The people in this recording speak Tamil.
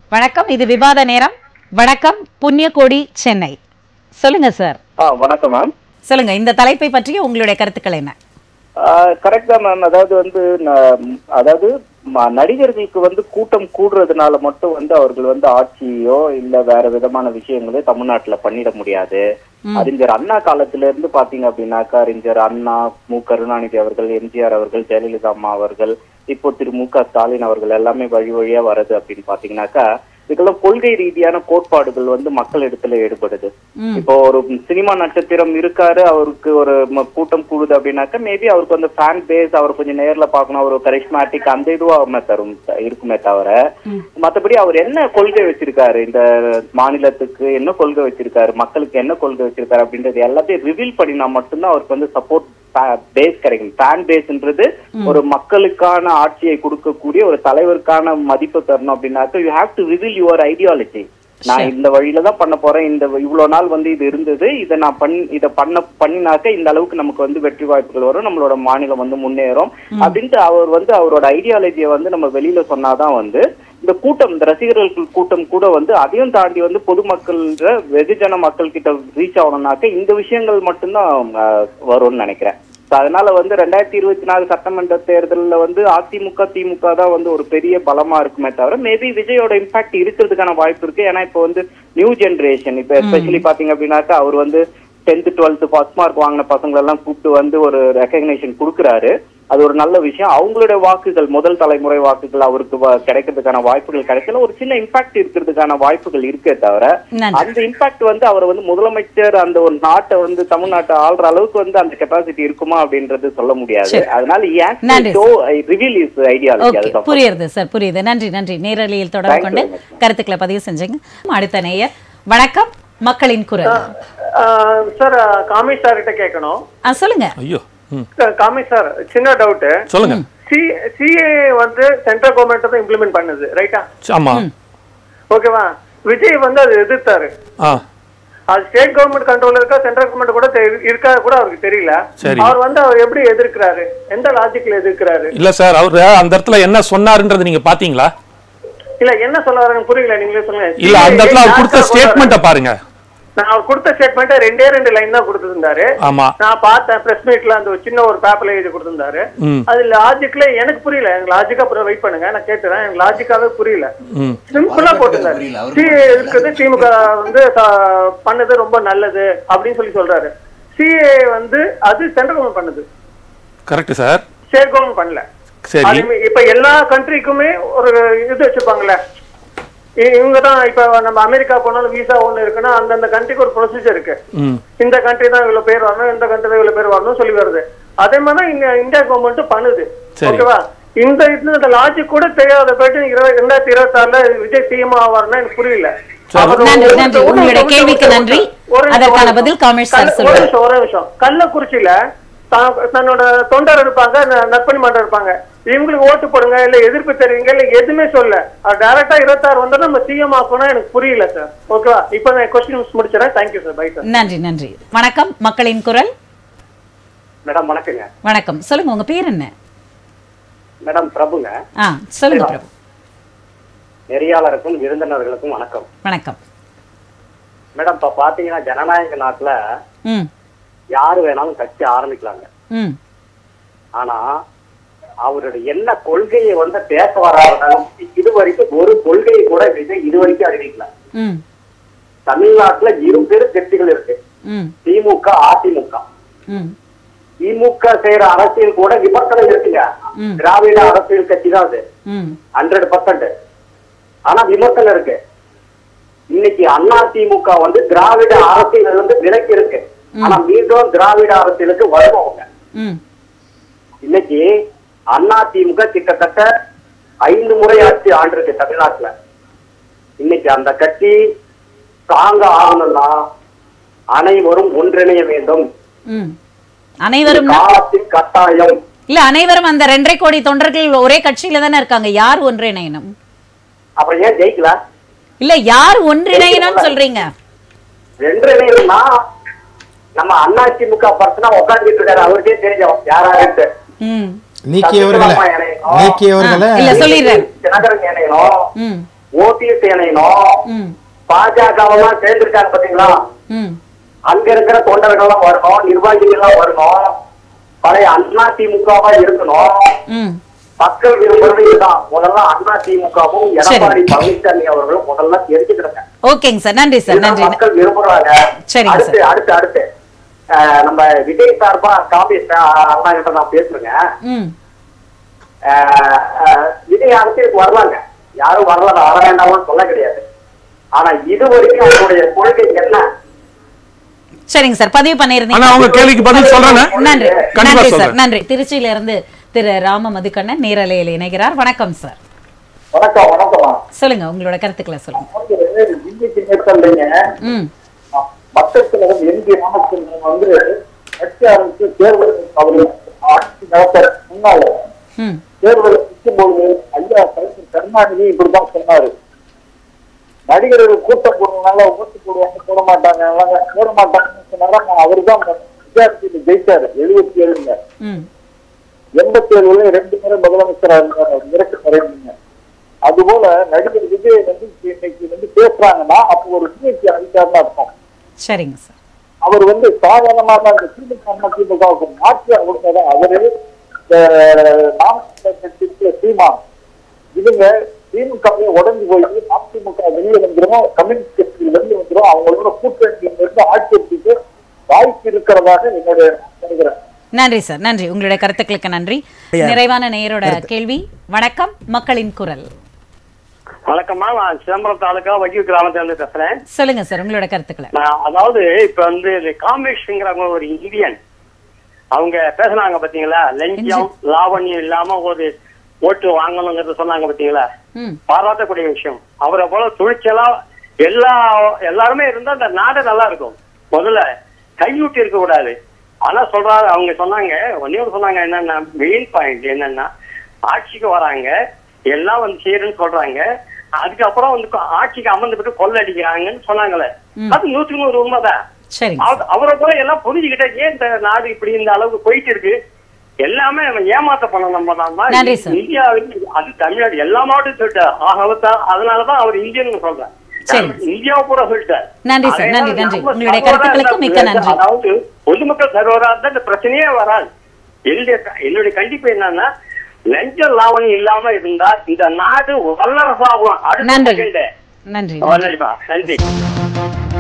வணக்கம் இது விவாத நேரம் வணக்கம் புண்ணியகோடி சென்னை சொல்லுங்க சார் ஆ வணக்கம் மேம் சொல்லுங்க இந்த தலைப்பை பற்றிய உங்களுடைய கருத்துக்கள் என்ன கரெக்ட் தான் மேம் அதாவது வந்து நான் அதாவது ம- நடிகர்களுக்கு வந்து கூட்டம் கூடுறதுனால மட்டும் வந்து அவர்கள் வந்து ஆட்சியோ இல்ல வேற விதமான விஷயங்களோ தமிழ்நாட்டுல பண்ணிட முடியாது அறிஞர் அண்ணா காலத்துல இருந்து பாத்தீங்க அப்படின்னாக்கா அறிஞர் அண்ணா மு கருணாநிதி அவர்கள் எம்ஜிஆர் அவர்கள் ஜெயலலிதா அம்மா அவர்கள் இப்போ திரு மு க ஸ்டாலின் அவர்கள் எல்லாமே வழி வழியா வருது அப்படின்னு பாத்தீங்கன்னாக்கா இதுக்கெல்லாம் கொள்கை ரீதியான கோட்பாடுகள் வந்து மக்கள் இடத்துல ஈடுபடுது இப்போ ஒரு சினிமா நட்சத்திரம் இருக்காரு அவருக்கு ஒரு ம- கூட்டம் கூடுது அப்படின்னாக்கா மேபி அவருக்கு வந்து ஃபேன் பேஸ் அவர் கொஞ்சம் நேர்ல பார்க்கணும் ஒரு கரிஷ்மேட்டிக் அந்த இதுவாக தரும் இருக்குமே தவிர மத்தபடி அவர் என்ன கொள்கை வச்சிருக்காரு இந்த மாநிலத்துக்கு என்ன கொள்கை வச்சிருக்காரு மக்களுக்கு என்ன கொள்கை வச்சிருக்காரு அப்படின்றது எல்லாத்தையும் ரிவீல் பண்ணினா மட்டும்தான் அவருக்கு வந்து சப்போர்ட் பேஸ் கிடைக்கும் ஃபேன் பேஸ்ன்றது ஒரு மக்களுக்கான ஆட்சியை கொடுக்கக்கூடிய ஒரு தலைவருக்கான மதிப்பு தரணும் அப்படின்னாக்க you have to reveal your ideology நான் இந்த வழியில தான் பண்ண போறேன் இந்த இவ்வளவு நாள் வந்து இது இருந்தது இதை நான் பண் இதை பண்ண பண்ணினாக்க இந்த அளவுக்கு நமக்கு வந்து வெற்றி வாய்ப்புகள் வரும் நம்மளோட மாநிலம் வந்து முன்னேறும் அப்படின்ட்டு அவர் வந்து அவரோட ஐடியாலஜியை வந்து நம்ம வெளியில சொன்னாதான் வந்து இந்த கூட்டம் இந்த ரசிகர்கள் கூட்டம் கூட வந்து அதையும் தாண்டி வந்து பொதுமக்கள் வெகுஜன மக்கள் கிட்ட ரீச் ஆகணும்னாக்க இந்த விஷயங்கள் மட்டும்தான் அஹ், வரும்னு நினைக்கிறேன் So, அதனால வந்து ரெண்டாயிரத்தி இருபத்தி நாலு சட்டமன்ற தேர்தல்ல வந்து அதிமுக திமுக தான் வந்து ஒரு பெரிய பலமா இருக்குமே தவிர மேபி விஜயோட இம்பாக்ட் இருக்கிறதுக்கான வாய்ப்பு இருக்கு ஏன்னா இப்போ வந்து நியூ ஜெனரேஷன் இப்போ எஸ்பெஷலி பாத்தீங்க அப்படின்னாக்கா அவர் வந்து டென்த் டுவெல்த் ஃபர்ஸ்ட் மார்க் வாங்கின பசங்களை எல்லாம் கூப்பிட்டு வந்து ஒரு ரெக்கக்னேஷன் கொடுக்குறாரு அது ஒரு நல்ல விஷயம் அவங்களுடைய வாக்குகள் முதல் தலைமுறை வாக்குகள் அவருக்கு வ- கிடைக்கிறதுக்கான வாய்ப்புகள் கிடைக்கல ஒரு சின்ன இம்பாக்ட் இருக்கிறதுக்கான வாய்ப்புகள் இருக்கே தவிர நன்றி. அந்த இம்பாக்ட் வந்து அவர் வந்து முதலமைச்சர் அந்த ஒரு நாட்டை வந்து தமிழ்நாட்டை ஆள்ற அளவுக்கு வந்து அந்த கெப்பாசிட்டி இருக்குமா அப்படின்றது சொல்ல முடியாது சரி. அதனால நன்றி, ரிவீல் இஸ் ஐடியாலஜி ஓகே அதுதான் புரியுது சார் புரியுது நன்றி நன்றி நேரலையில் தொடர்பு Thank you கொண்டு very much, ma'am. கருத்துக்களை பதிவு செஞ்சீங்க அடுத்த நேயர் வணக்கம் மக்களின் குரல் சார் காமேஷ் சார் கிட்ட கேட்கணும் ஆ, சொல்லுங்க ஐயோ ம் சார், காமேஷ் சார் சின்ன டவுட் சொல்லுங்க சி சிஏ வந்து சென்ட்ரல் கவர்மெண்ட் தான் இம்ப்ளிமெண்ட் பண்ணுது ரைட்டா ஆமா ஓகேவா விஜய் வந்து அது எதிர்த்தாரு ஆ அது ஸ்டேட் கவர்மெண்ட் கண்ட்ரோல் இருக்கா சென்ட்ரல் கவர்மெண்ட் கூட தெரி- இருக்கா கூட அவருக்கு தெரியல சரி. அவர் வந்து அவர் எப்படி எதிர்க்கிறாரு எந்த லாஜிக்ல எதிர்க்கிறாரு இல்ல சார் அவரு அந்த இடத்துல என்ன சொன்னாருன்றது நீங்க பாத்தீங்களா இல்ல என்ன சொல்ல வரேன்னு புரியல நீங்களே சொல்லுங்க இல்ல அந்த இடத்துல அவர் கொடுத்த ஸ்டேட்மெண்ட்டை பாருங்க நான் அவர் கொடுத்த ஸ்டேட்மெண்ட் ரெண்டே ரெண்டு லைன் தான் கொடுத்திருந்தாரு ஆமா நான் பார்த்தேன் பிரஸ் மீட்ல அந்த ஒரு சின்ன ஒரு பேப்பர்ல எழுதி கொடுத்திருந்தாரு ம் அது லாஜிக்ல எனக்கு புரியல எனக்கு லாஜிக்கா அப்புறம் வெயிட் பண்ணுங்க நான் கேட்டுறேன் எனக்கு லாஜிக்காவே புரியல ம் சிம்பிளா போட்டிருந்தாரு சி இருக்குது திமுக வந்து ச- பண்ணது ரொம்ப நல்லது அப்படின்னு சொல்லி சொல்றாரு சிஏ வந்து அது சென்ட்ரல் கவர்மெண்ட் பண்ணுது கரெக்ட் சார் ஸ்டேட் கவர்மெண்ட் பண்ணல சரி அதுமே- இப்ப எல்லா கண்ட்ரிக்குமே ஒரு இது வச்சிருப்பாங்கல்ல இ- இவங்க தான் இப்ப நம்ம அமெரிக்கா போனாலும் விசா ஒண்ணு இருக்குன்னா அந்தந்த கண்ட்ரிக்கு ஒரு ப்ரொசீஜர் இருக்கு ம் இந்த கண்ட்ரி தான் இவ்வளவு பேர் வரணும் இந்த கண்ட்ரி தான் இவ்வளவு பேர் வரணும் சொல்லி வருது அதே மாதிரி தான் இங்க இந்தியா கவர்மெண்ட் பண்ணுது சரி. ஓகேவா இந்த இது இந்த லாஜிக் கூட தெரியாத போயிட்டு இருபது ரெண்டாயிரத்தி இருபத்தி ஆறுல விஜய் சிஎம் ஆவார்னா எனக்கு புரியல சரி. அவர் நன்றி, ஒரு- நன்றி. ஒரு- உங்களுடைய ஒரு- கேள்விக்கு ஒரு- நன்றி. ஒரு நிமிஷம், அதற்கான ஒரு நிமிஷம். பதில் காமேஷ் சார் கள்ள- சொல்லுவார். ஒரு நிமிஷம், ஒரு நிமிஷம் கள்ளக்குறிச்சியில தான் தன்னோட தொண்டர் இருப்பாங்க ந- நற்பணி மன்றம் இருப்பாங்க இவங்களுக்கு ஓட்டு போடுங்க இல்ல எதிர்ப்பு தெரிவிங்க இல்ல எதுவுமே சொல்ல டைரக்டா இருபத்தாறு வந்தா நம்ம சிஎம் ஆக்கணும் எனக்கு புரியல சார் ஓகேவா இப்ப நான் கொஸ்டின் முடிச்சிடறேன் தேங்க்யூ சார் பை சார் நன்றி நன்றி வணக்கம் மக்களின் குரல் மேடம் வணக்கங்க வணக்கம் சொல்லுங்க உங்க பேர் என்ன மேடம் பிரபுங்க ஆ சொல்லுங்க பிரபு நெறியாளருக்கும் விருந்தினர்களுக்கும் வணக்கம் வணக்கம் மேடம் இப்ப பாத்தீங்கன்னா ஜனநாயக நாட்டுல ம் யாரு வேணாலும் கட்சி ஆரம்பிக்கலாங்க ம் ஆனா அவருடைய என்ன கொள்கையை வந்து பேச வராலும் இது வரைக்கும் ஒரு கொள்கையை கூட விஜய் இது வரைக்கும் அறிவிக்கல ம் தமிழ்நாட்டுல இரு பெரு கட்சிகள் இருக்கு ம் திமுக அதிமுக ம் திமுக செய்யற அரசியல் கூட விமர்சனம் இருக்குங்க ம். திராவிட அரசியல் கட்சி தான் அது ம் ஹண்ட்ரட் பர்சன்ட் ஆனா விமர்சனம் இருக்கு இன்னைக்கு அண்ணா திமுக வந்து திராவிட அரசியல் இருந்து விலக்கி இருக்கு ஆனா மீண்டும் திராவிட அரசியலுக்கு வருவாங்க ம் இன்னைக்கு அண்ணா திமுக கிட்டத்தட்ட ஐந்து முறை ஆட்சி ஆண்டிருக்கு தமிழ்நாட்டுல இன்னைக்கு அந்த கட்சி தாங்க ஆகணும்னா அனைவரும் ஒன்றிணைய வேண்டும் ம் அனைவரும் காலத்தின் கட்டாயம் இல்ல அனைவரும் அந்த ரெண்டரை கோடி தொண்டர்கள் ஒரே கட்சியில தானே இருக்காங்க யார் ஒன்றிணையணும் அப்புறம் ஏன் ஜெயிக்கல இல்ல யார் ஒன்றிணையணும்னு சொல்றீங்க ஒன்றிணையணும்னா நம்ம அண்ணா திமுக பர்சனா உட்காந்துட்டு இருக்காரு அவருக்கே தெரியும் யாராருன்ட்டு ம் நீக்கியவர்களை சசிகலா இணையணும். நீக்கியவர்களை இல்ல சொல்லிடுறேன் தினகரன் இணையணும் ம் ஓபிஎஸ் இணையணும் ம் பாஜகவெல்லாம் சேர்ந்திருக்காங்க பாத்தீங்களா ம் அங்க இருக்கிற தொண்டர்கள் எல்லாம் வரணும் நிர்வாகிகள் எல்லாம் வரணும் பழைய அண்ணா திமுகவா இருக்கணும் ம் மக்கள் விரும்புறது இதுதான் முதல்ல அண்ணா திமுகவும் எடப்பாடி பழனிசாமி அவர்களும் முதல்ல தெரிஞ்சுக்கிறாங்க ஓகேங்க சார் நன்றி சார் இதுதான் நன்றி மக்கள் விரும்புறாங்க சரிங்க அடுத்து அடுத்து அடுத்து அஹ், நம்ம விஜய் சார்பா காங்கிரஸ் அண்ணா கிட்ட நான் பேசுறேங்க ம் அஹ், அஹ், விஜய் அரசியலுக்கு வரலாங்க யாரும் வரல வர வேண்டாம்னு சொல்ல கிடையாது ஆனா இது வரைக்கும் அவருடைய கொள்கை என்ன சரிங்க சார் பதிவு பண்ணிருந்தீங்க ஆனா அவங்க கேள்விக்கு பதில் சொல்றேன் நன்றி கண்டிப்பா நன்றி சார் சொல்றேன் நன்றி திருச்சியில இருந்து திரு ராம மதுக்கண்ணன் நேரலையில் இணைகிறார் வணக்கம் சார் வணக்கம் வணக்கம் சொல்லுங்க உங்களோட கருத்துக்களை சொல்லுங்க பிஜேபி நேரத்தில் ம் மக்கள் தலைவர் எம் ஜி ராமச்சந்திரன் வந்து கட்சி ஆரம்பித்து தேர்தல் அவர் ஆட்சி நடத்த முன்னால ம் தேர்தல் நிற்கும்போது ஐயா கலைஞர் கருணாநிதி இப்படிதான் சொன்னாரு நடிகர்கள் கூட்டம் போடுறதுனால ஓட்டு போடுவாங்க போட மாட்டாங்க எல்லாம் போட மாட்டாங்கன்னு சொன்னாரா அவர் தான் மெஜாரிட்டியில ஜெயிச்சாரு எழுபத்தி ஏழுல ம் எண்பத்தி ஏழுல ரெண்டு முறை முதலமைச்சரா இருந்தார் இறக்க மறைந்தீங்க அதுபோல நடிகர் விஜய் வந்து இன்னைக்கு வந்து பேசுறாங்கன்னா அப்போ ஒரு நிகழ்ச்சி அளித்தார்னு அர்த்தம் சரிங்க சார் அவர் வந்து சாதாரணமான அந்த திமுக அண்ணா திமுகவுக்கு மாற்றி கொடுத்ததான் அவரு நாமக்கல் சீமா இவங்க திமுகவே உடஞ்சு போய் அதிமுக வெளியே வந்துரும் கம்யூனிஸ்ட் கட்சியில் வெளியே வந்துரும் அவங்களோட கூட்டணியில இருந்து ஆட்சி எடுத்துட்டு வாய்ப்பு இருக்கிறதாக என்னுடைய நினைக்கிறேன் நன்றி சார் நன்றி உங்களுடைய கருத்துக்களுக்கு நன்றி நிறைவான நேயரோட கேள்வி வணக்கம் மக்களின் குரல் வணக்கம்மா நான் சிதம்பரம் தாலுக்கா வகிவு கிராமத்துல இருந்து பேசுறேன் சொல்லுங்க சார் உங்களோட கருத்துக்களை நான் அதாவது இப்ப வந்து இந்த காமேஷ்ங்கிறவங்க ஒரு இந்தியன் அவங்க பேசுனாங்க பாத்தீங்களா லஞ்சம் லாவண்யம் இல்லாம ஒரு ஓட்டு வாங்கணுங்கிறத சொன்னாங்க பாத்தீங்களா ம் பாராட்டக்கூடிய விஷயம் அவரை போல துணிச்சலா எல்லா எல்லாருமே இருந்தா அந்த நாடு நல்லா இருக்கும் முதல்ல கையூட்டி இருக்க கூடாது ஆனா சொல்றாரு அவங்க சொன்னாங்க ஒன்னே ஒரு சொன்னாங்க என்னன்னா மெயின் பாயிண்ட் என்னன்னா ஆட்சிக்கு வராங்க எல்லாம் வந்து செய்யறேன்னு சொல்றாங்க அதுக்கப்புறம் வந்து கொ- ஆட்சிக்கு அமர்ந்துட்டு கொள்ளடிக்கிறாங்கன்னு சொன்னாங்களே ம். அது நூத்துக்கு நூறு உண்மைதான் சரிங்க அவ- அவரை போல எல்லாம் புரிஞ்சுக்கிட்டா ஏன் இந்த நாடு இப்படி இந்த அளவுக்கு போயிட்டு இருக்கு எல்லாமே நம்ம ஏமாத்த பண்ண நம்ம நம்ம நன்றி சார். இந்தியாவுக்கு அது தமிழ்நாடு எல்லா மாவட்டத்தையும் சொல்லிட்டார் ஆக அதனாலதான் அவர் இந்தியன் சொல்றேன் சரி. இந்தியாவை பூரா சொல்லிட்டார் நன்றி சார், நன்றி, அதனால நன்றி. நம்ம உங்களுடைய சர்வரா கருத்துக்களுக்கு இருந்தா- மிக்க நன்றி. அதாவது பொதுமக்கள் சர்வரா இருந்தா இந்த பிரச்சனையே வராது என்னுடைய என்னுடைய கண்டிப்பு என்னன்னா லஞ்ச லாவணி இல்லாம இருந்தா இந்த நாடு வல்லரசாகும் அடுத்த நன்றி second. நன்றி நன்றிப்பா நன்றி